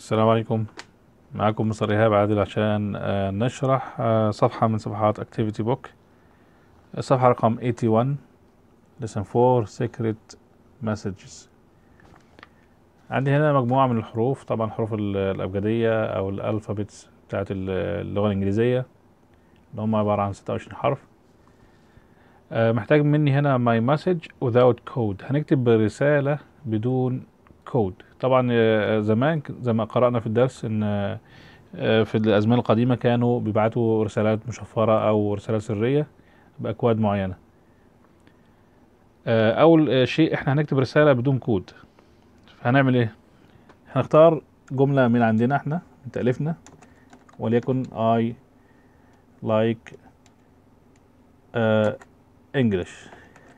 السلام عليكم معكم مستر إيهاب عادل عشان آه، نشرح آه، صفحة من صفحات Activity Book الصفحة رقم 81 Lesson 4 Secret Messages عندي هنا مجموعة من الحروف طبعا الحروف ال- الأبجدية أو الألفابيتس بتاعت ال- اللغة الإنجليزية اللي هم عبارة عن 26 حرف آه، محتاج مني هنا my message without code هنكتب رسالة بدون كود طبعا آه، زمان ك- زي ما قرأنا في الدرس ان آه، آه، في الأزمنة القديمة كانوا بيبعتوا رسالات مشفرة أو رسالات سرية بأكواد معينة آه، أول آه، شيء احنا هنكتب رسالة بدون كود فهنعمل ايه هنختار جملة من عندنا احنا من تأليفنا وليكن I like uh, English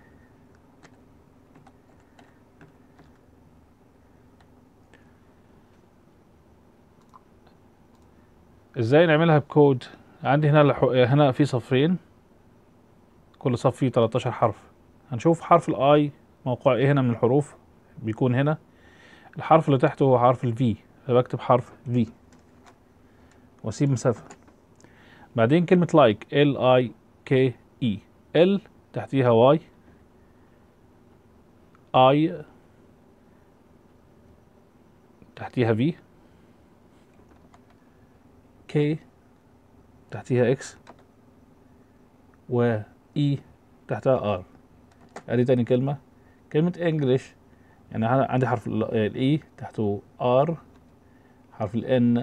ازاي نعملها بكود عندي هنا الح- هنا في صفين كل صف فيه 13 حرف هنشوف حرف الاي موقع ايه هنا من الحروف بيكون هنا الحرف اللي تحته هو حرف الفي فبكتب حرف في واسيب مسافة بعدين كلمة لايك ال اي كي اي ال تحتيها واي اي تحتيها في كي تحتيها اكس و اي تحتها ار ادي تاني كلمة كلمة انجلش يعني ع- عندي حرف الاي تحته ار حرف الان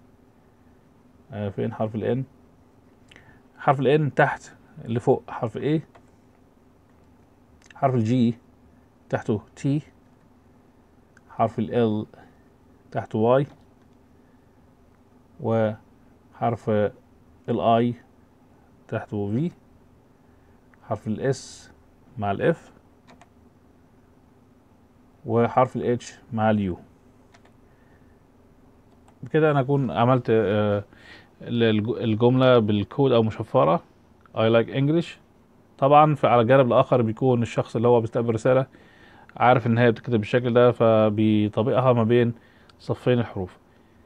فين حرف الان حرف الان تحت اللي فوق حرف ايه حرف الجي تحته تي حرف ال تحته واي وحرف الاي تحته في حرف الاس مع الاف وحرف الاتش مع اليو بكده انا اكون عملت آه، الج- الجملة بالكود او مشفرة I like English طبعا في على الجانب الاخر بيكون الشخص اللي هو بيستقبل رسالة عارف ان هي بتكتب بالشكل ده فبيطبقها ما بين صفين الحروف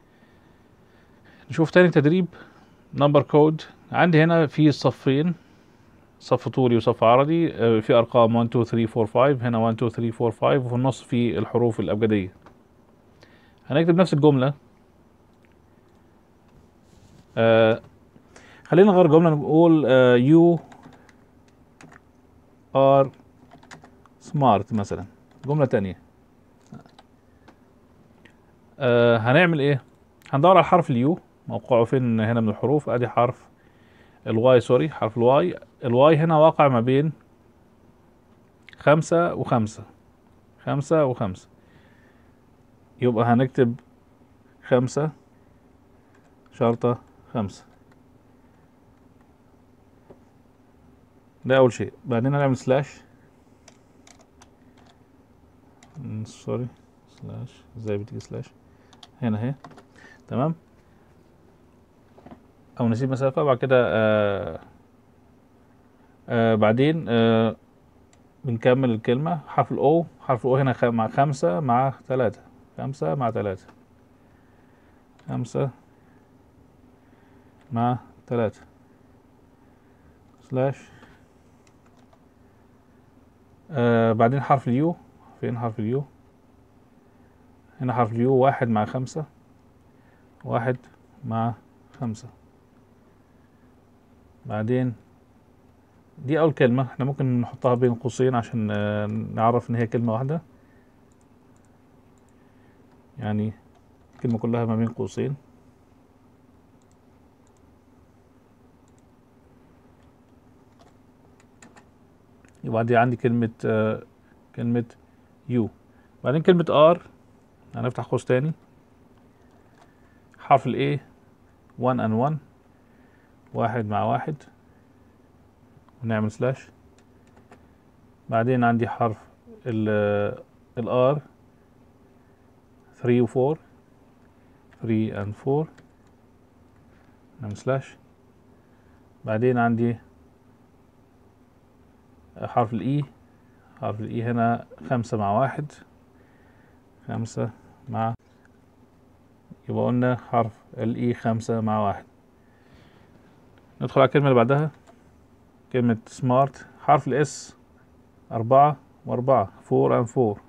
نشوف تاني تدريب نمبر كود عندي هنا في صفين صف طولي وصف عرضي آه، في ارقام 1 2 3 4 5 هنا 1 2 3 4 5 وفي النص في الحروف الابجديه هنكتب نفس الجمله آه خلينا نغير جمله نقول يو ار سمارت مثلا جمله تانية آه هنعمل ايه هندور على حرف اليو موقعه فين هنا من الحروف ادي حرف الواي سوري حرف الواي الواي هنا واقع ما بين خمسة وخمسة خمسة وخمسة يبقى هنكتب خمسة شرطة خمسة ده أول شيء بعدين هنعمل سلاش مم، سوري سلاش ازاي بتيجي سلاش هنا اهي تمام او نسيب مسافة بعد كده آه آه بعدين آه بنكمل الكلمة حرف الاو حرف الاو هنا خ- مع خمسة مع ثلاثة خمسة مع ثلاثة خمسة مع ثلاثة سلاش آه بعدين حرف اليو فين حرف اليو هنا حرف اليو واحد مع خمسة واحد مع خمسة بعدين دي أول كلمة احنا ممكن نحطها بين قوسين عشان آه، نعرف إن هي كلمة واحدة يعني الكلمة كلها ما بين قوسين يبقى دي عندي كلمة آه، كلمة يو بعدين كلمة ار هنفتح قوس تاني حرف ال A 1 and 1 واحد مع واحد ونعمل سلاش بعدين عندي حرف ال ال R 3 و 4 3 and 4 نعمل سلاش بعدين عندي حرف الاي حرف الاي هنا خمسة مع واحد خمسة مع يبقى قلنا حرف الاي خمسة مع واحد ندخل على الكلمة اللي بعدها كلمة سمارت حرف الاس أربعة وأربعة فور أند فور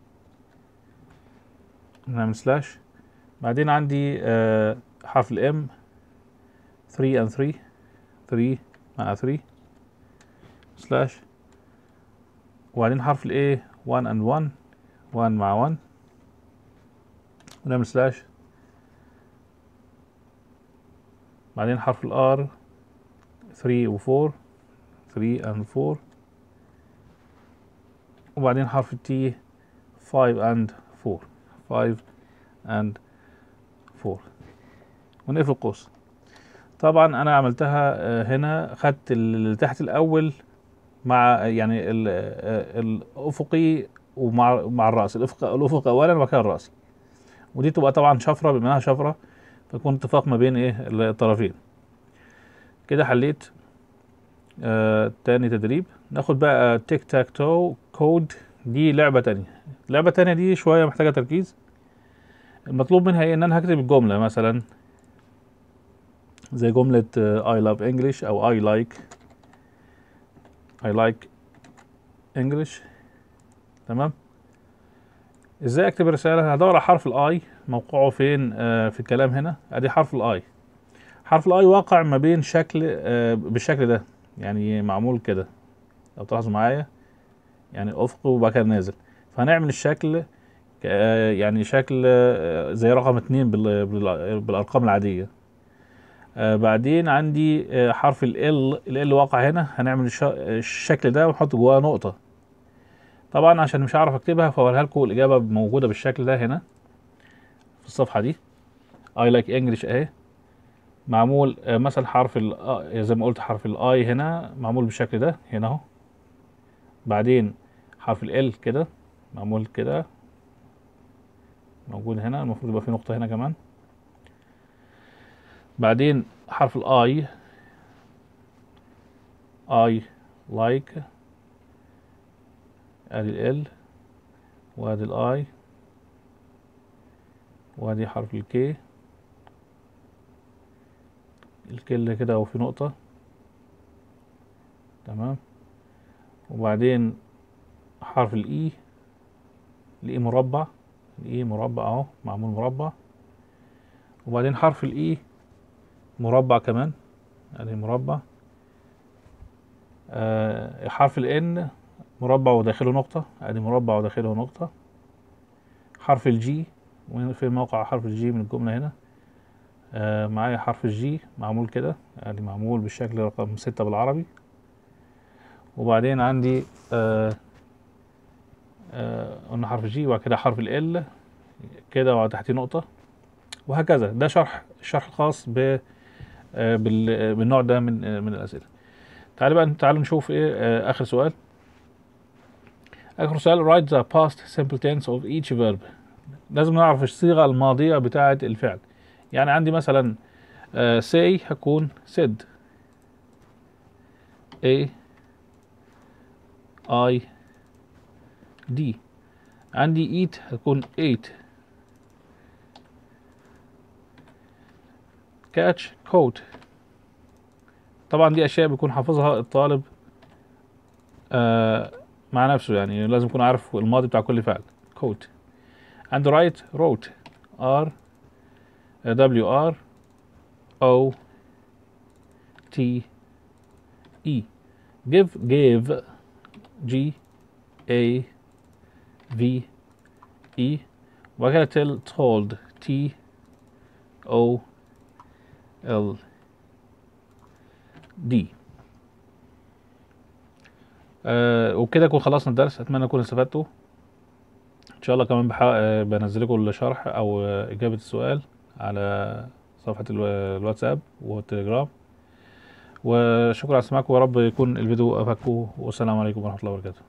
نعمل سلاش بعدين عندي آه حرف الام 3 and 3 3 مع 3 سلاش وبعدين حرف ال A 1 and 1 1 مع 1 ونعمل سلاش بعدين حرف ال R 3 و 4 3 and 4 وبعدين حرف ال T 5 and 4 5 and 4 ونقفل القوس طبعا انا عملتها آه، هنا خدت اللي تحت الاول مع يعني ال- آه، الافقي ومع مع الراس الافق الافق اولا وبعد كده الراس ودي تبقى طبعا شفره بما انها شفره فيكون اتفاق ما بين ايه الطرفين كده حليت آه تاني تدريب ناخد بقى تيك تاك تو كود دي لعبة تانية اللعبة التانية دي شوية محتاجة تركيز المطلوب منها ايه ان انا هكتب الجملة مثلا زي جملة آه، I love English أو I like I like English تمام ازاي اكتب الرسالة هدور على حرف الاي موقعه فين آه في الكلام هنا ادي حرف الاي حرف الاي واقع ما بين شكل آه بالشكل ده يعني معمول كده لو تلاحظوا معايا يعني افقي وبعد كده نازل فهنعمل الشكل ك- آه، يعني شكل آه، زي رقم اتنين بال- بال- بالارقام العادية آه بعدين عندي آه حرف ال ال ال ال واقع هنا هنعمل الش- الشكل ده ونحط جواه نقطة طبعا عشان مش هعرف اكتبها فاوريها لكم الاجابة موجودة بالشكل ده هنا في الصفحة دي I like English اهي معمول آه مثلا حرف ال آه، زي ما قلت حرف الاي هنا معمول بالشكل ده هنا اهو بعدين حرف ال ال كده معمول كده موجود هنا المفروض يبقى في نقطة هنا كمان بعدين حرف الاي I like ادي ال وادي الاي وادي حرف الكي الكل كده وفي نقطة تمام وبعدين حرف الاي الاي مربع الاي مربع اهو معمول مربع وبعدين حرف الاي مربع كمان ادي مربع آه حرف الان مربع وداخله نقطة ادي مربع وداخله نقطة حرف الجي وين في موقع حرف الجي من الجملة هنا آه معايا حرف الجي معمول كده ادي معمول بالشكل رقم ستة بالعربي وبعدين عندي آه آه قلنا حرف الجي وبعد كده حرف ال كده وتحتيه نقطة وهكذا ده شرح الشرح الخاص ب آه بال- بالنوع ده من آه من الأسئلة تعالوا بقى تعالوا نشوف ايه آه آخر سؤال آخر سؤال write the past simple tense of each verb لازم نعرف الصيغة الماضية بتاعة الفعل يعني عندي مثلا آه say هكون said a I D عندي eat هتكون ate catch caught طبعا دي أشياء بيكون حافظها الطالب آه مع نفسه يعني لازم يكون عارف الماضي بتاع كل فعل caught عندي write wrote R W R O T E give gave G A V E وبعد كده tell told T O L D آه وبكده نكون خلصنا الدرس اتمنى تكونوا استفدتوا ان شاء الله كمان بحا... آه بنزل لكم الشرح او آه اجابة السؤال على صفحة الو- الواتساب والتليجرام وشكرا على استماعكم ويا رب يكون الفيديو افادكم والسلام عليكم ورحمة الله وبركاته